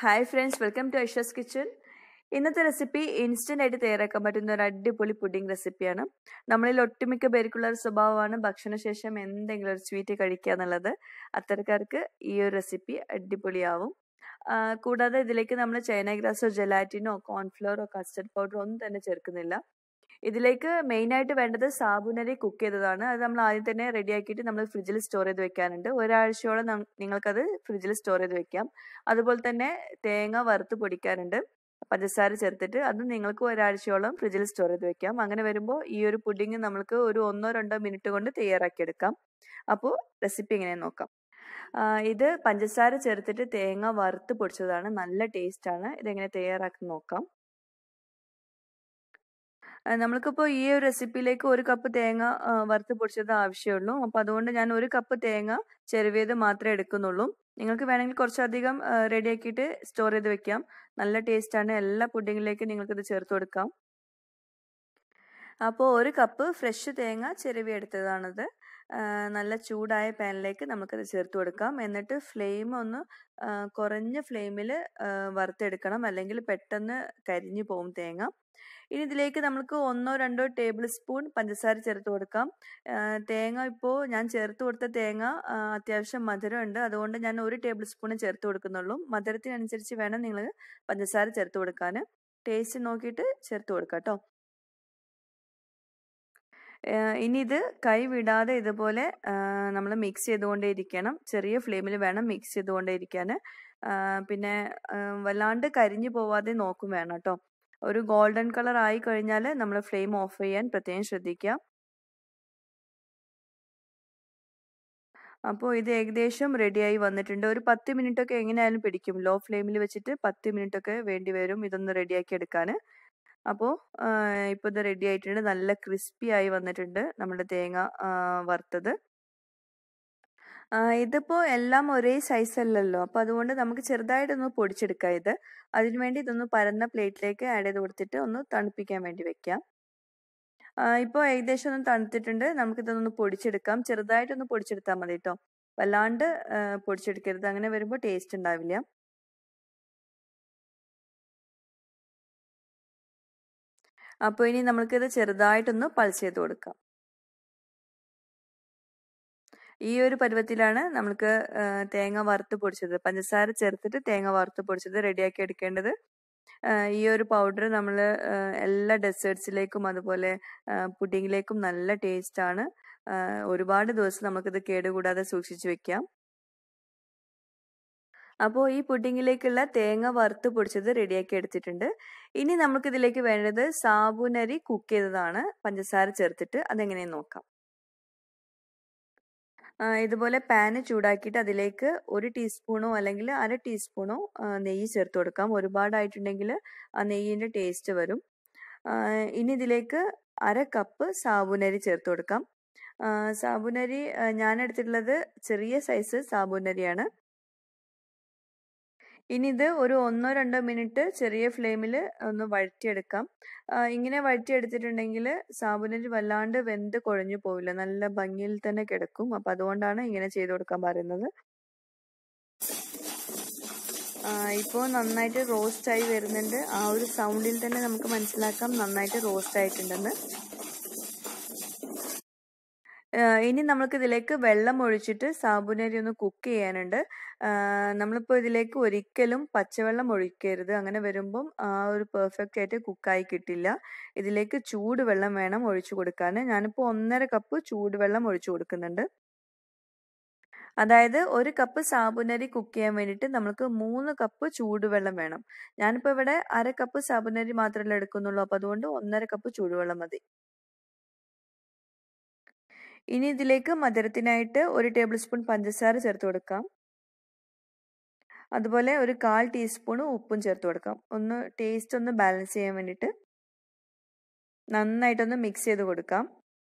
hi friends welcome to Aisha's kitchen ഇന്നത്തെ recipe instant ആയിട്ട് തയ്യാറാക്കാൻ പറ്റുന്ന ഒരു അടിപൊളി പുഡിംഗ് റെസിപ്പിയാണ് നമ്മളിൽ ഒട്ടുമിക്ക പേർക്കുള്ള ഒരു സ്വഭാവമാണ് ഭക്ഷണശേഷം എന്തെങ്കിലും ഒരു സ്വീറ്റ് കഴിക്കുക എന്നുള്ളത് അത്തരക്കാർക്ക് ഈ ഒരു റെസിപ്പി അടിപൊളിയാവും ആ, കൂടാതെ ഇതിലേക്ക് നമ്മൾ ചൈന ഗ്രാസോ ജെലാറ്റിനോ കോൺഫ്ലോറോ കസ്റ്റർഡ് പൗഡറോ ഒന്നും തന്നെ ചേർക്കുന്നില്ല ഇതിലേക്ക് മെയിൻ ആയിട്ട് വേണ്ടത് സാബുനരി കുക്ക് ചെയ്തതാണ് അത് നമ്മൾ ആദ്യം തന്നെ റെഡി ആക്കിയിട്ട് നമ്മൾ ഫ്രിഡ്ജിൽ സ്റ്റോർ ചെയ്ത് വെക്കാനുണ്ട് ഒരാഴ്ചയോളം നം- നിങ്ങൾക്കത് ഫ്രിഡ്ജിൽ സ്റ്റോർ ചെയ്ത് വെക്കാം അതുപോലെ തന്നെ തേങ്ങ വറുത്ത് പൊടിക്കാറുണ്ട് പഞ്ചസാര ചേർത്തിട്ട് അത് നിങ്ങൾക്ക് ഒരാഴ്ചയോളം ഫ്രിഡ്ജിൽ സ്റ്റോർ ചെയ്ത് വെക്കാം അങ്ങനെ വരുമ്പോൾ ഈ ഒരു പുഡിംഗ് നമുക്ക് ഒരു ഒന്നോ രണ്ടോ മിനിറ്റ് കൊണ്ട് തയ്യാറാക്കിയെടുക്കാം അപ്പോൾ റെസിപ്പി എങ്ങനെ നോക്കാം ആ, ഇത് പഞ്ചസാര ചേർത്തിട്ട് തേങ്ങ വറുത്ത് പൊടിച്ചതാണ് നല്ല ടേസ്റ്റ് ആണ് ഇതെങ്ങനെ തയ്യാറാക്കി നോക്കാം ആ, നമ്മൾക്കിപ്പോൾ ഈ ഒരു റെസിപ്പിയിലേക്ക് ഒരു കപ്പ് തേങ്ങ ആ, വറുത്ത് പൊടിച്ചത് ആവശ്യമുള്ളൂ അപ്പോൾ അതുകൊണ്ട് ഞാൻ ഒരു കപ്പ് തേങ്ങ ചെരുവിയത് മാത്രമേ എടുക്കുന്നുള്ളൂ നിങ്ങൾക്ക് വേണമെങ്കിൽ കുറച്ചധികം റെഡിയാക്കിയിട്ട് സ്റ്റോർ ചെയ്ത് വെക്കാം നല്ല ടേസ്റ്റ് ആണ് എല്ലാ പുഡിങ്ങിലേക്കും നിങ്ങൾക്കിത് ചേർത്ത് കൊടുക്കാം അപ്പോൾ ഒരു കപ്പ് ഫ്രഷ് തേങ്ങ ചെരുവി എടുത്തതാണത് ആ, നല്ല ചൂടായ പാനിലേക്ക് നമുക്കത് ചേർത്ത് കൊടുക്കാം എന്നിട്ട് ഫ്ലെയിം ഒന്ന് ആ, കുറഞ്ഞ ഫ്ലെയിമിൽ വറുത്തെടുക്കണം അല്ലെങ്കിൽ പെട്ടെന്ന് കരിഞ്ഞു പോകും തേങ്ങ ഇനി ഇതിലേക്ക് നമുക്ക് ഒന്നോ രണ്ടോ ടേബിൾ സ്പൂൺ പഞ്ചസാര ചേർത്ത് കൊടുക്കാം ആ, തേങ്ങ ഇപ്പോൾ ഞാൻ ചേർത്ത് കൊടുത്ത തേങ്ങ ആ, അത്യാവശ്യം മധുരമുണ്ട് അതുകൊണ്ട് ഞാൻ ഒരു ടേബിൾ സ്പൂൺ ചേർത്ത് കൊടുക്കുന്നുള്ളൂ മധുരത്തിനനുസരിച്ച് വേണം നിങ്ങൾ പഞ്ചസാര ചേർത്ത് കൊടുക്കാൻ ടേസ്റ്റ് നോക്കിയിട്ട് ചേർത്ത് കൊടുക്കാം കേട്ടോ ഇനി ഇത് കൈ വിടാതെ ഇതുപോലെ നമ്മൾ മിക്സ് ചെയ്തുകൊണ്ടേ ഇരിക്കണം ചെറിയ ഫ്ലെയിമിൽ വേണം മിക്സ് ചെയ്തുകൊണ്ടേ ഇരിക്കാൻ പിന്നെ ആ, വല്ലാണ്ട് കരിഞ്ഞു പോവാതെ നോക്കും വേണം കേട്ടോ ഒരു ഗോൾഡൻ കളർ ആയി കഴിഞ്ഞാൽ നമ്മൾ ഫ്ലെയിം ഓഫ് ചെയ്യാൻ പ്രത്യേകം ശ്രദ്ധിക്കുക അപ്പോൾ ഇത് ഏകദേശം റെഡിയായി വന്നിട്ടുണ്ട് ഒരു പത്ത് മിനിറ്റ് ഒക്കെ എങ്ങനെയായാലും പിടിക്കും ലോ ഫ്ലെയിമിൽ വെച്ചിട്ട് പത്ത് മിനിറ്റ് ഒക്കെ വേണ്ടി വരും ഇതൊന്ന് റെഡിയാക്കി എടുക്കാൻ അപ്പോൾ ഇപ്പോൾ ഇത് റെഡി ആയിട്ടുണ്ട് നല്ല ക്രിസ്പി ആയി വന്നിട്ടുണ്ട് നമ്മുടെ തേങ്ങ ആ, വറുത്തത് ആ, ഇതിപ്പോൾ എല്ലാം ഒരേ സൈസ് അല്ലല്ലോ അപ്പോൾ അതുകൊണ്ട് നമുക്ക് ചെറുതായിട്ടൊന്ന് പൊടിച്ചെടുക്കാം ഇത് അതിനുവേണ്ടി ഇതൊന്ന് പരന്ന പ്ലേറ്റിലേക്ക് ആഡ് ചെയ്ത് കൊടുത്തിട്ട് ഒന്ന് തണുപ്പിക്കാൻ വേണ്ടി വെക്കാം ഇപ്പോൾ ഏകദേശം ഒന്ന് തണുത്തിട്ടുണ്ട് നമുക്കിതൊന്ന് പൊടിച്ചെടുക്കാം ചെറുതായിട്ടൊന്ന് പൊടിച്ചെടുത്താൽ മതി കേട്ടോ വല്ലാണ്ട് ആ, പൊടിച്ചെടുക്കരുത് അങ്ങനെ വരുമ്പോൾ ടേസ്റ്റ് ഉണ്ടാവില്ല അപ്പോൾ ഇനി നമ്മൾക്കിത് ചെറുതായിട്ടൊന്ന് പൾസ് ചെയ്ത് കൊടുക്കാം ഈ ഒരു പരുവത്തിലാണ് നമുക്ക് ആ, തേങ്ങ വറുത്ത് പൊടിച്ചത് പഞ്ചസാര ചേർത്തിട്ട് തേങ്ങ വറുത്ത് പൊടിച്ചത് റെഡിയാക്കി എടുക്കേണ്ടത് ആ, ഈ ഒരു പൗഡർ നമ്മൾ എല്ലാ ഡെസേർട്സിലേക്കും അതുപോലെ പുഡിങ്ങിലേക്കും നല്ല ടേസ്റ്റ് ആണ് ആ, ഒരുപാട് ദിവസം നമുക്കിത് കേടുകൂടാതെ സൂക്ഷിച്ചു വെക്കാം അപ്പോൾ ഈ പുഡിങ്ങിലേക്കുള്ള തേങ്ങ വറുത്ത് പൊടിച്ചത് റെഡിയാക്കി എടുത്തിട്ടുണ്ട് ഇനി നമുക്കിതിലേക്ക് വേണ്ടത് സാബുനരി കുക്ക് ചെയ്തതാണ് പഞ്ചസാര ചേർത്തിട്ട് അതെങ്ങനെയെന്ന് നോക്കാം ആ, ഇതുപോലെ പാന് ചൂടാക്കിയിട്ട് അതിലേക്ക് ഒരു ടീസ്പൂണോ അല്ലെങ്കിൽ അര ടീസ്പൂണോ ആ, നെയ്യ് ചേർത്ത് കൊടുക്കാം ഒരുപാടായിട്ടുണ്ടെങ്കിൽ ആ നെയ്യിൻ്റെ ടേസ്റ്റ് വരും ആ, ഇനി ഇതിലേക്ക് അര കപ്പ് സാബുനരി ചേർത്ത് കൊടുക്കാം ആ, സാബുനരി ആ, ഞാൻ എടുത്തിട്ടുള്ളത് ചെറിയ സൈസ് സാബുനരിയാണ് ഇനി ഇത് ഒരു ഒന്നോ രണ്ടോ മിനിറ്റ് ചെറിയ ഫ്ലെയിമിൽ ഒന്ന് വഴറ്റിയെടുക്കാം ആ, ഇങ്ങനെ വഴറ്റിയെടുത്തിട്ടുണ്ടെങ്കിൽ സാബുനരി വല്ലാണ്ട് വെന്ത് കുഴഞ്ഞു പോവില്ല നല്ല ഭംഗിയിൽ തന്നെ കിടക്കും അപ്പം അതുകൊണ്ടാണ് ഇങ്ങനെ ചെയ്ത് കൊടുക്കാൻ പറയുന്നത് ഇപ്പോൾ നന്നായിട്ട് റോസ്റ്റ് ആയി വരുന്നുണ്ട് ആ ഒരു സൗണ്ടിൽ തന്നെ നമുക്ക് മനസ്സിലാക്കാം നന്നായിട്ട് റോസ്റ്റ് ആയിട്ടുണ്ടെന്ന് ആ, ഇനി നമുക്ക് ഇതിലേക്ക് വെള്ളം ഒഴിച്ചിട്ട് സാബുനരി ഒന്ന് കുക്ക് ചെയ്യാനുണ്ട് ആ, നമ്മളിപ്പോൾ ഇതിലേക്ക് ഒരിക്കലും പച്ചവെള്ളം ഒഴിക്കരുത് അങ്ങനെ വരുമ്പം ആ ഒരു പെർഫെക്റ്റ് ആയിട്ട് കുക്കായി കിട്ടില്ല ഇതിലേക്ക് ചൂടുവെള്ളം വേണം ഒഴിച്ചു കൊടുക്കാൻ ഞാനിപ്പോൾ ഒന്നര കപ്പ് ചൂടുവെള്ളം ഒഴിച്ചു കൊടുക്കുന്നുണ്ട് അതായത് ഒരു കപ്പ് സാബുനരി കുക്ക് ചെയ്യാൻ വേണ്ടിയിട്ട് നമുക്ക് മൂന്ന് കപ്പ് ചൂടുവെള്ളം വേണം ഞാനിപ്പോൾ ഇവിടെ അര കപ്പ് സാബുനരി മാത്രമല്ലേ എടുക്കുന്നുള്ളൂ അപ്പോൾ അതുകൊണ്ട് ഒന്നര കപ്പ് ചൂടുവെള്ളം മതി ഇനി ഇതിലേക്ക് മധുരത്തിനായിട്ട് ഒരു ടേബിൾ സ്പൂൺ പഞ്ചസാര ചേർത്ത് കൊടുക്കാം അതുപോലെ ഒരു കാൽ ടീസ്പൂൺ ഉപ്പും ചേർത്ത് കൊടുക്കാം ഒന്ന് ടേസ്റ്റ് ഒന്ന് ബാലൻസ് ചെയ്യാൻ വേണ്ടിയിട്ട് നന്നായിട്ടൊന്ന് മിക്സ് ചെയ്ത് കൊടുക്കാം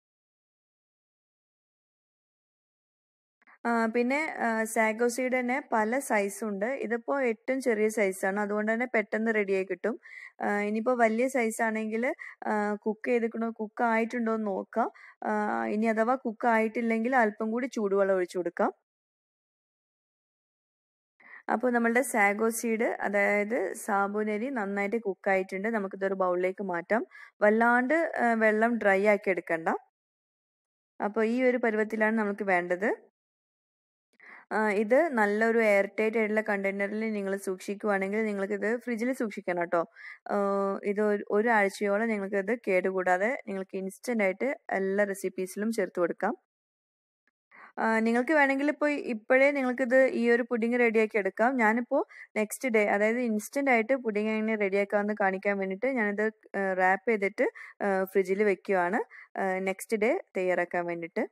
ആ, പിന്നെ സാഗോസിയുടെ തന്നെ പല സൈസും ഉണ്ട് ഇതിപ്പോൾ ഏറ്റവും ചെറിയ സൈസാണ് അതുകൊണ്ട് തന്നെ പെട്ടെന്ന് റെഡിയായി കിട്ടും ആ, ഇനിയിപ്പോൾ വലിയ സൈസ് ആണെങ്കിൽ കുക്ക് ചെയ്തിക്കണോ കുക്ക് ആയിട്ടുണ്ടോ എന്ന് നോക്കാം ആ, ഇനി അഥവാ കുക്ക് ആയിട്ടില്ലെങ്കിൽ അല്പം കൂടി ചൂടുവെള്ളം ഒഴിച്ചു കൊടുക്കാം അപ്പോൾ നമ്മളുടെ സാഗോ സീഡ് അതായത് സാബുനരി നന്നായിട്ട് കുക്കായിട്ടുണ്ട് നമുക്കിതൊരു ബൗളിലേക്ക് മാറ്റാം വല്ലാണ്ട് ആ, വെള്ളം ഡ്രൈ ആക്കി എടുക്കണ്ട അപ്പോൾ ഈ ഒരു പരുവത്തിലാണ് നമുക്ക് വേണ്ടത് ആ, ഇത് നല്ലൊരു എയർ ടൈറ്റ് ആയിട്ടുള്ള കണ്ടെയ്നറിൽ നിങ്ങൾ സൂക്ഷിക്കുവാണെങ്കിൽ നിങ്ങൾക്കിത് ഫ്രിഡ്ജിൽ സൂക്ഷിക്കണം കേട്ടോ ഇത് ഒരു ഒരാഴ്ചയോളം നിങ്ങൾക്കിത് കേടുകൂടാതെ നിങ്ങൾക്ക് ഇൻസ്റ്റൻ്റ് ആയിട്ട് എല്ലാ റെസിപ്പീസിലും ചേർത്ത് കൊടുക്കാം ആ, നിങ്ങൾക്ക് വേണമെങ്കിൽ ഇപ്പോൾ ഇപ്പോഴേ നിങ്ങൾക്കിത് ഈ ഒരു പുഡിങ് റെഡിയാക്കി എടുക്കാം ഞാനിപ്പോൾ നെക്സ്റ്റ് ഡേ അതായത് ഇൻസ്റ്റൻ്റ് ആയിട്ട് പുഡിങ് എങ്ങനെ റെഡിയാക്കാമെന്ന് കാണിക്കാൻ വേണ്ടിയിട്ട് ഞാനിത് റാപ്പ് ചെയ്തിട്ട് ഫ്രിഡ്ജിൽ വെക്കുകയാണ് നെക്സ്റ്റ് ഡേ തയ്യാറാക്കാൻ വേണ്ടിയിട്ട്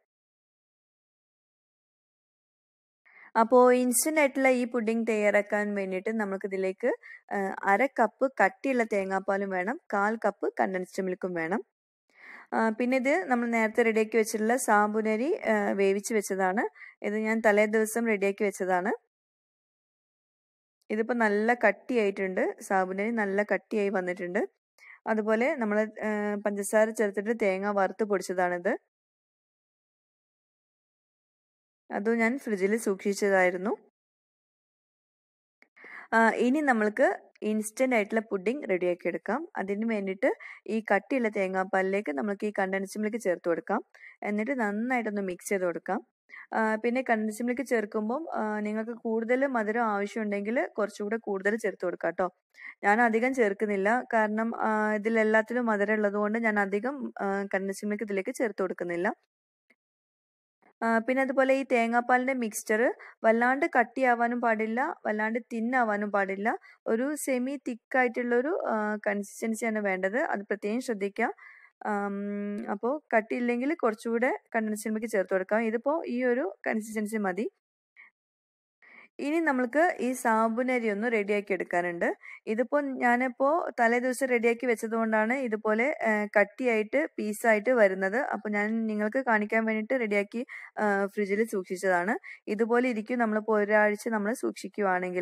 അപ്പോൾ ഇൻസ്റ്റൻ്റ് ആയിട്ടുള്ള ഈ പുഡിംഗ് തയ്യാറാക്കാൻ വേണ്ടിയിട്ട് നമുക്കിതിലേക്ക് അര കപ്പ് കട്ടിയുള്ള തേങ്ങാപ്പാലും വേണം കാൽ കപ്പ് കണ്ടൻസ്ഡ് മിൽക്കും വേണം ആ, പിന്നെ ഇത് നമ്മൾ നേരത്തെ റെഡിയാക്കി വെച്ചിട്ടുള്ള സാബുനരി ആ, വേവിച്ച് വെച്ചതാണ് ഇത് ഞാൻ തലേ ദിവസം റെഡിയാക്കി വെച്ചതാണ് ഇതിപ്പോൾ നല്ല കട്ടിയായിട്ടുണ്ട് സാബുനരി നല്ല കട്ടിയായി വന്നിട്ടുണ്ട് അതുപോലെ നമ്മൾ പഞ്ചസാര ചേർത്തിട്ട് തേങ്ങ വറുത്ത് പൊടിച്ചതാണിത് അതും ഞാൻ ഫ്രിഡ്ജിൽ സൂക്ഷിച്ചതായിരുന്നു ആ, ഇനി നമ്മൾക്ക് ഇൻസ്റ്റൻ്റ് ആയിട്ടുള്ള പുഡിംഗ് റെഡിയാക്കി എടുക്കാം അതിന് വേണ്ടിയിട്ട് ഈ കട്ടിയുള്ള തേങ്ങാപ്പാലിലേക്ക് നമുക്ക് ഈ കണ്ടൻസ് മിൽക്ക് ചേർത്ത് കൊടുക്കാം എന്നിട്ട് നന്നായിട്ടൊന്ന് മിക്സ് ചെയ്ത് കൊടുക്കാം ആ, പിന്നെ കണ്ടൻസ് മിൽക്ക് ചേർക്കുമ്പം ആ, നിങ്ങൾക്ക് കൂടുതൽ മധുരം ആവശ്യമുണ്ടെങ്കിൽ കുറച്ചുകൂടെ കൂടുതൽ ചേർത്ത് കൊടുക്കാം കേട്ടോ ഞാൻ അധികം ചേർക്കുന്നില്ല കാരണം ആ, ഇതിലെല്ലാത്തിലും മധുരം ഉള്ളതുകൊണ്ട് ഞാൻ അധികം കണ്ടൻസ് മിൽക്ക് ഇതിലേക്ക് ചേർത്ത് കൊടുക്കുന്നില്ല ആ, പിന്നെ അതുപോലെ ഈ തേങ്ങാപ്പാലിന്റെ മിക്സ്ചർ വല്ലാണ്ട് കട്ടിയാവാനും പാടില്ല വല്ലാണ്ട് തിന്നാവാനും പാടില്ല ഒരു സെമി തിക്കായിട്ടുള്ളൊരു കൺസിസ്റ്റൻസിയാണ് വേണ്ടത് അത് പ്രത്യേകം ശ്രദ്ധിക്കുക അപ്പോൾ കട്ടിയില്ലെങ്കിൽ കുറച്ചുകൂടെ കണ്ടൻസ്ഡ് മിൽക്ക് ചേർത്ത് കൊടുക്കാം ഇതിപ്പോൾ ഈ ഒരു കൺസിസ്റ്റൻസി മതി ഇനി നമ്മൾക്ക് ഈ സാബുനരി ഒന്ന് റെഡിയാക്കി എടുക്കാനുണ്ട് ഇതിപ്പോൾ ഞാനിപ്പോൾ തലേ ദിവസം റെഡിയാക്കി വെച്ചതുകൊണ്ടാണ് ഇതുപോലെ ആ, കട്ടിയായിട്ട് പീസായിട്ട് വരുന്നത് അപ്പോൾ ഞാൻ നിങ്ങൾക്ക് കാണിക്കാൻ വേണ്ടിയിട്ട് റെഡിയാക്കി ഫ്രിഡ്ജിൽ സൂക്ഷിച്ചതാണ് ഇതുപോലെ ഇരിക്കും നമ്മളിപ്പോൾ ഒരാഴ്ച നമ്മൾ സൂക്ഷിക്കുകയാണെങ്കിൽ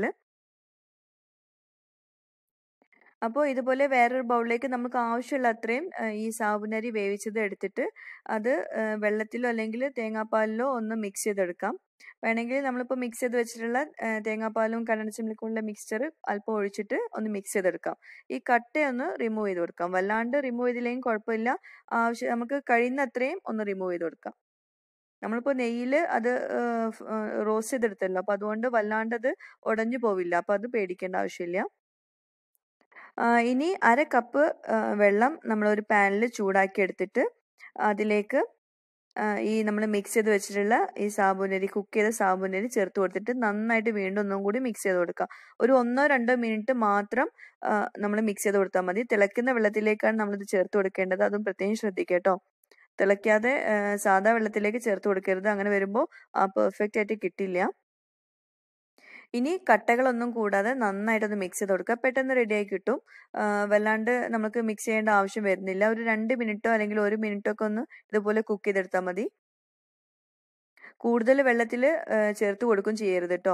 അപ്പോൾ ഇതുപോലെ വേറൊരു ബൗളിലേക്ക് നമുക്ക് ആവശ്യമുള്ള അത്രയും ആ, ഈ സാബുനരി വേവിച്ചത് എടുത്തിട്ട് അത് ആ, വെള്ളത്തിലോ അല്ലെങ്കിൽ തേങ്ങാപ്പാലിലോ ഒന്ന് മിക്സ് ചെയ്തെടുക്കാം വേണമെങ്കിൽ നമ്മളിപ്പോൾ മിക്സ് ചെയ്ത് വെച്ചിട്ടുള്ള ആ, തേങ്ങാപ്പാലും കണ്ടൻസ് മിൽക്കുള്ള മിക്സ്ചർ അല്പം ഒഴിച്ചിട്ട് ഒന്ന് മിക്സ് ചെയ്തെടുക്കാം ഈ കട്ടയൊന്ന് റിമൂവ് ചെയ്ത് കൊടുക്കാം വല്ലാണ്ട് റിമൂവ് ചെയ്തില്ലെങ്കിൽ കുഴപ്പമില്ല ആവശ്യം നമുക്ക് കഴിയുന്ന അത്രയും ഒന്ന് റിമൂവ് ചെയ്ത് കൊടുക്കാം നമ്മളിപ്പോൾ നെയ്യിൽ അത് റോസ്റ്റ് ചെയ്തെടുത്തല്ലോ അപ്പോൾ അതുകൊണ്ട് വല്ലാണ്ട് അത് ഉടഞ്ഞു പോവില്ല അപ്പോൾ അത് പേടിക്കേണ്ട ആവശ്യമില്ല ആ, ഇനി അര കപ്പ് ആ, വെള്ളം നമ്മളൊരു പാനിൽ ചൂടാക്കി എടുത്തിട്ട് അതിലേക്ക് ആ, ഈ നമ്മൾ മിക്സ് ചെയ്ത് വെച്ചിട്ടുള്ള ഈ സാബുനരി കുക്ക് ചെയ്ത സാബുനരി ചേർത്ത് കൊടുത്തിട്ട് നന്നായിട്ട് വീണ്ടും ഒന്നും കൂടി മിക്സ് ചെയ്ത് കൊടുക്കുക ഒരു ഒന്നോ രണ്ടോ മിനിറ്റ് മാത്രം നമ്മൾ മിക്സ് ചെയ്ത് കൊടുത്താൽ മതി തിളയ്ക്കുന്ന വെള്ളത്തിലേക്കാണ് നമ്മളിത് ചേർത്ത് കൊടുക്കേണ്ടത് അതും പ്രത്യേകം ശ്രദ്ധിക്കുക കേട്ടോ തിളയ്ക്കാതെ ആ, സാദാ വെള്ളത്തിലേക്ക് ചേർത്ത് കൊടുക്കരുത് അങ്ങനെ വരുമ്പോൾ പെർഫെക്റ്റ് ആയിട്ട് കിട്ടില്ല ഇനി കട്ടകളൊന്നും കൂടാതെ നന്നായിട്ടൊന്ന് മിക്സ് ചെയ്ത് കൊടുക്കുക പെട്ടെന്ന് റെഡിയായി കിട്ടും ആ, വല്ലാണ്ട് നമുക്ക് മിക്സ് ചെയ്യേണ്ട ആവശ്യം വരുന്നില്ല ഒരു രണ്ട് മിനിറ്റോ അല്ലെങ്കിൽ ഒരു മിനിറ്റോ ഒക്കെ ഒന്ന് ഇതുപോലെ കുക്ക് ചെയ്തെടുത്താൽ മതി കൂടുതൽ വെള്ളത്തിൽ ചേർത്ത് കൊടുക്കും ചെയ്യരുത് കേട്ടോ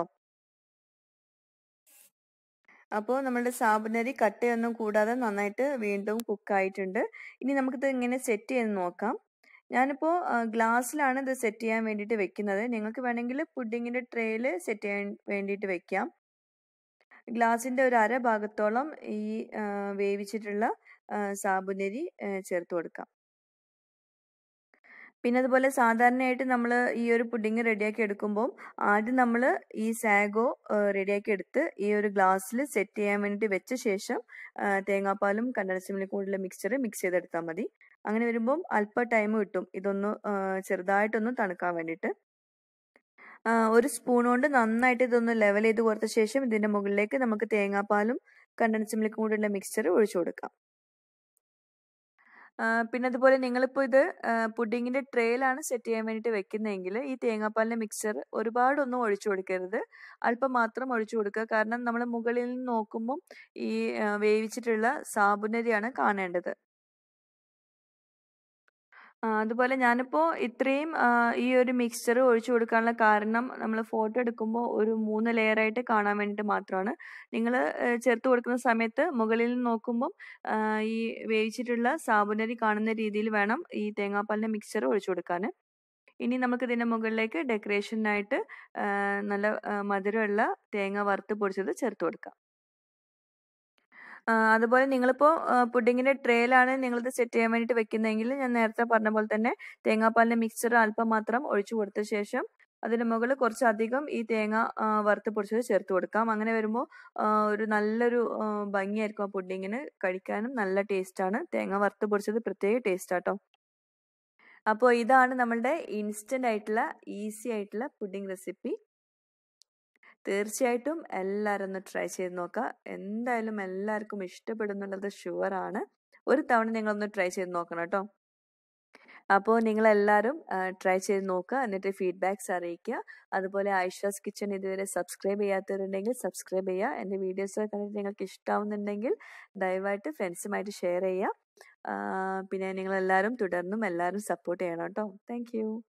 അപ്പോൾ നമ്മളുടെ സാബുനരി കട്ടയൊന്നും കൂടാതെ നന്നായിട്ട് വീണ്ടും കുക്കായിട്ടുണ്ട് ഇനി നമുക്കിത് ഇങ്ങനെ സെറ്റ് ചെയ്ത് നോക്കാം ഞാനിപ്പോൾ ഗ്ലാസ്സിലാണ് ഇത് സെറ്റ് ചെയ്യാൻ വേണ്ടിയിട്ട് വെക്കുന്നത് നിങ്ങൾക്ക് വേണമെങ്കിൽ പുഡിങ്ങിൻ്റെ ട്രേയിൽ സെറ്റ് ചെയ്യാൻ വേണ്ടിയിട്ട് വെക്കാം ഗ്ലാസിൻ്റെ ഒരു അര ഭാഗത്തോളം ഈ ആ, വേവിച്ചിട്ടുള്ള ആ, സാബുനരി ആ, ചേർത്ത് കൊടുക്കാം പിന്നെ അതുപോലെ സാധാരണയായിട്ട് നമ്മൾ ഈ ഒരു പുഡിങ് റെഡിയാക്കി എടുക്കുമ്പോൾ ആദ്യം നമ്മൾ ഈ സാഗോ റെഡിയാക്കി എടുത്ത് ഈ ഒരു ഗ്ലാസ്സിൽ സെറ്റ് ചെയ്യാൻ വേണ്ടിയിട്ട് വെച്ച ശേഷം ആ, തേങ്ങാപ്പാലും കണ്ടൻസ് മിൽക്കും കൂടിയുള്ള മിക്സ്ചർ മിക്സ് ചെയ്തെടുത്താൽ മതി അങ്ങനെ വരുമ്പം അല്പ ടൈം കിട്ടും ഇതൊന്ന് ആ, ചെറുതായിട്ടൊന്ന് തണുക്കാൻ വേണ്ടിയിട്ട് ആ, ഒരു സ്പൂൺ കൊണ്ട് നന്നായിട്ട് ഇതൊന്ന് ലെവൽ ചെയ്ത് കൊടുത്ത ശേഷം ഇതിന്റെ മുകളിലേക്ക് നമുക്ക് തേങ്ങാപ്പാലും കണ്ടൻസ് മിൽക്കും കൂടിയുള്ള മിക്സ്ചർ ഒഴിച്ചു കൊടുക്കാം ആ, പിന്നെ അതുപോലെ നിങ്ങളിപ്പോൾ ഇത് പുഡിങ്ങിന്റെ ട്രേയിലാണ് സെറ്റ് ചെയ്യാൻ വേണ്ടിയിട്ട് വെക്കുന്നതെങ്കിൽ ഈ തേങ്ങാപ്പാലിന്റെ മിക്സ്ചർ ഒരുപാടൊന്നും ഒഴിച്ചു കൊടുക്കരുത് അല്പം മാത്രം ഒഴിച്ചു കൊടുക്കുക കാരണം നമ്മൾ മുകളിൽ നിന്ന് നോക്കുമ്പം ഈ ആ, വേവിച്ചിട്ടുള്ള സാബുനരിയാണ് കാണേണ്ടത് ആ, അതുപോലെ ഞാനിപ്പോൾ ഇത്രയും ആ, ഈ ഒരു മിക്സ്ചർ ഒഴിച്ചു കൊടുക്കാനുള്ള കാരണം നമ്മൾ ഫോട്ടോ എടുക്കുമ്പോൾ ഒരു മൂന്ന് ലെയറായിട്ട് കാണാൻ വേണ്ടിയിട്ട് മാത്രമാണ് നിങ്ങൾ ചേർത്ത് കൊടുക്കുന്ന സമയത്ത് മുകളിൽ നിന്ന് നോക്കുമ്പം ആ, ഈ വേവിച്ചിട്ടുള്ള സാബുനരി കാണുന്ന രീതിയിൽ വേണം ഈ തേങ്ങാപ്പാലിൻ്റെ മിക്സ്ചർ ഒഴിച്ചു കൊടുക്കാൻ ഇനി നമുക്ക് ഇതിൻ്റെ മുകളിലേക്ക് ഡെക്കറേഷനായിട്ട് നല്ല ആ, മധുരമുള്ള തേങ്ങ വറുത്ത് പൊടിച്ചത് ചേർത്ത് കൊടുക്കാം ആ, അതുപോലെ നിങ്ങളിപ്പോൾ പുഡിങ്ങിൻ്റെ ട്രേയിലാണ് നിങ്ങളിത് സെറ്റ് ചെയ്യാൻ വേണ്ടിയിട്ട് വെക്കുന്നതെങ്കിൽ ഞാൻ നേരത്തെ പറഞ്ഞ പോലെ തന്നെ തേങ്ങാപ്പാലിൻ്റെ മിക്സ്ചർ അല്പം മാത്രം ഒഴിച്ചു കൊടുത്ത ശേഷം അതിന് മുകളിൽ കുറച്ചധികം ഈ തേങ്ങ ആ, വറുത്ത് പൊടിച്ചത് ചേർത്ത് കൊടുക്കാം അങ്ങനെ വരുമ്പോൾ ഒരു നല്ലൊരു ആ, ഭംഗിയായിരിക്കും ആ പുഡിങ്ങിന് കഴിക്കാനും നല്ല ടേസ്റ്റാണ് തേങ്ങ വറുത്ത് പൊടിച്ചത് പ്രത്യേക ടേസ്റ്റാട്ടോ അപ്പോൾ ഇതാണ് നമ്മളുടെ ഇൻസ്റ്റൻ്റ് ആയിട്ടുള്ള ഈസി ആയിട്ടുള്ള പുഡിംഗ് റെസിപ്പി തീർച്ചയായിട്ടും എല്ലാവരും ഒന്ന് ട്രൈ ചെയ്ത് നോക്കുക എന്തായാലും എല്ലാവർക്കും ഇഷ്ടപ്പെടുന്നുള്ളത് ഷുവറാണ് ഒരു തവണ നിങ്ങളൊന്ന് ട്രൈ ചെയ്ത് നോക്കണം കേട്ടോ അപ്പോൾ നിങ്ങളെല്ലാവരും ട്രൈ ചെയ്ത് നോക്കുക എന്നിട്ട് ഫീഡ്ബാക്ക്സ് അറിയിക്കുക അതുപോലെ ഐഷാസ് കിച്ചൺ ഇതുവരെ സബ്സ്ക്രൈബ് ചെയ്യാത്തവരുണ്ടെങ്കിൽ സബ്സ്ക്രൈബ് ചെയ്യുക എൻ്റെ വീഡിയോസ് കണ്ടിട്ട് നിങ്ങൾക്ക് ഇഷ്ടമാവുന്നുണ്ടെങ്കിൽ ദയവായിട്ട് ഫ്രണ്ട്സുമായിട്ട് ഷെയർ ചെയ്യുക ആ, പിന്നെ നിങ്ങളെല്ലാവരും തുടർന്നും എല്ലാവരും സപ്പോർട്ട് ചെയ്യണം കേട്ടോ താങ്ക്